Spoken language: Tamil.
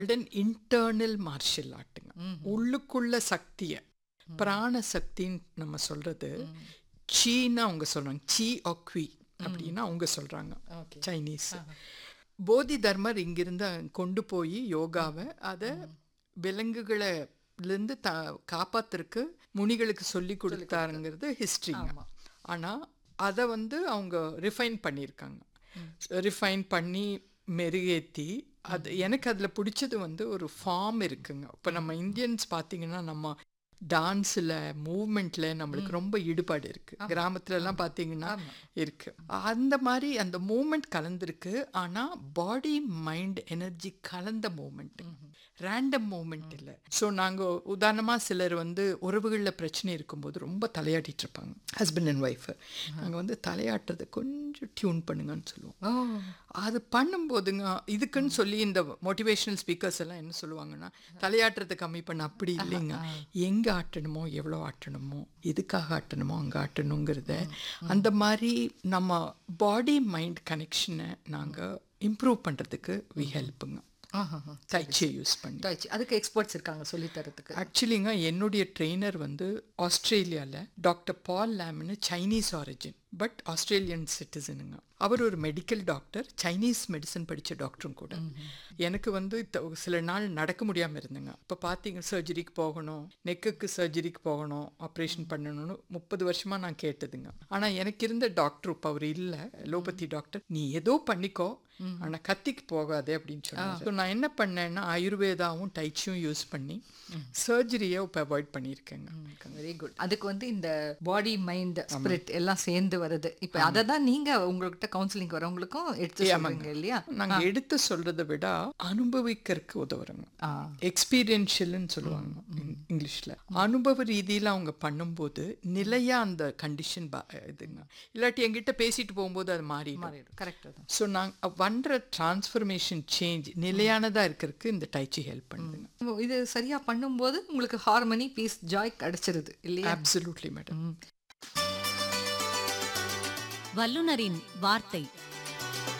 தென் இன்டர்னல் மார்ஷியல் ஆர்ட்டுங்க உள்ளுக்குள்ள சக்தியை பிராண சக்தின்னு நம்ம சொல்றது சீன்னு அவங்க சொல்றாங்க சீ ஒக்வி அப்படின்னு அவங்க சொல்றாங்க ஓகே சைனீஸ் போதி தர்மர் இங்கிருந்து கொண்டு போய் யோகாவை அதை விலங்குகளை இருந்து த காப்பாத்துறதுக்கு முனிகளுக்கு சொல்லி கொடுத்தாருங்கிறது ஹிஸ்ட்ரிங்க ஆமா. ஆனால் அதை வந்து அவங்க ரிஃபைன் பண்ணியிருக்காங்க ரிஃபைன் பண்ணி மெருகேற்றி அது எனக்கு அதில் பிடிச்சது வந்து ஒரு ஃபார்ம் இருக்குங்க இப்போ நம்ம இந்தியன்ஸ் பார்த்தீங்கன்னா நம்ம டான்ஸில் மூவ்மெண்ட்டில் நம்மளுக்கு ரொம்ப ஈடுபாடு இருக்குது கிராமத்துலலாம் பார்த்தீங்கன்னா இருக்கு அந்த மாதிரி அந்த மூமெண்ட் கலந்துருக்கு ஆனால் பாடி மைண்ட் எனர்ஜி கலந்த மூமெண்ட் ரேண்டம் மூமெண்ட் இல்லை ஸோ நாங்கள் உதாரணமாக சிலர் வந்து உறவுகளில் பிரச்சனை இருக்கும்போது ரொம்ப தலையாட்டிட்டு இருப்பாங்க ஹஸ்பண்ட் அண்ட் ஒய்ஃபு நாங்கள் வந்து தலையாட்டுறதை கொஞ்சம் டியூன் பண்ணுங்கன்னு சொல்லுவோம் ஓ அது பண்ணும்போதுங்க இதுக்குன்னு சொல்லி இந்த மோட்டிவேஷனல் ஸ்பீக்கர்ஸ் எல்லாம் என்ன சொல்லுவாங்கன்னா தலையாட்டுறதை கம்மி பண்ண அப்படி இல்லைங்க எங்கே ஆட்டணுமோ எவ்வளோ ஆட்டணுமோ எதுக்காக ஆட்டணுமோ அங்கே ஆட்டணுங்கிறத அந்த மாதிரி நம்ம பாடி மைண்ட் கனெக்ஷனை நாங்கள் இம்ப்ரூவ் பண்ணுறதுக்கு வி ஹெல்ப்புங்க ஆஹா தைச்சியை யூஸ் பண்ணி டாய்ச்சி அதுக்கு எக்ஸ்பர்ட்ஸ் இருக்காங்க சொல்லி தரதுக்கு ஆக்சுவலிங்க என்னுடைய ட்ரெயினர் வந்து ஆஸ்திரேலியாவில் டாக்டர் பால் லேம்னு சைனீஸ் ஆரிஜின் பட் ஆஸ்திரேலியன் சிட்டிசனுங்க அவர் ஒரு மெடிக்கல் டாக்டர் சைனீஸ் மெடிசன் படித்த டாக்டரும் கூட எனக்கு வந்து த- சில நாள் நடக்க முடியாமல் இருந்தேங்க இப்போ பார்த்தீங்க சர்ஜரிக்கு போகணும் நெக்குக்கு சர்ஜரிக்கு போகணும் ஆப்ரேஷன் பண்ணணும்னு முப்பது வருஷமாக நான் கேட்டதுங்க ஆனால் எனக்கு இருந்த டாக்டர் இப்போ அவர் இல்லை லோபதி டாக்டர் நீ ஏதோ பண்ணிக்கோ ஆனால் கத்திக்கு போகாதே அப்படின்னு சொன்னாங்க ஸோ நான் என்ன பண்ணேன்னா ஆயுர்வேதாவும் டைச்சியும் யூஸ் பண்ணி சர்ஜரியை இப்போ அவாய்ட் பண்ணியிருக்கேங்க வெரி குட் அதுக்கு வந்து இந்த பாடி மைண்ட் ஸ்பிரிட் எல்லாம் சேர்ந்து வருது இப்போ அதை தான் நீங்க உங்கள்கிட்ட கவுன்சிலிங் வரவங்களுக்கும் எடுத்து சொல்றீங்க இல்லையா நாங்கள் எடுத்து சொல்றதை விட அனுபவிக்கிறதுக்கு உதவுறோங்க ஆ எக்ஸ்பீரியன்ஷியல்னு சொல்லுவாங்க இங்- இங்கிலீஷ்ல அனுபவ ரீதியில அவங்க பண்ணும்போது நிலையா அந்த கண்டிஷன் இதுங்க இல்லாட்டி என்கிட்ட பேசிட்டு போகும்போது அது மாறிடும் மாறிடும் கரெக்ட் தான் ஸோ நாங்கள் பண்ற டிரான்ஸ்ஃபர்மேஷன் சேஞ்ச் நிலையானதா இருக்கிறதுக்கு இந்த டைச்சி ஹெல்ப் பண்ணுதுங்க இது சரியா பண்ணும்போது உங்களுக்கு ஹார்மனி பீஸ் ஜாய் கிடைச்சிருது இல்லையா அப்சல்யூட்லி மேடம் வல்லுனரின் வார்த்தை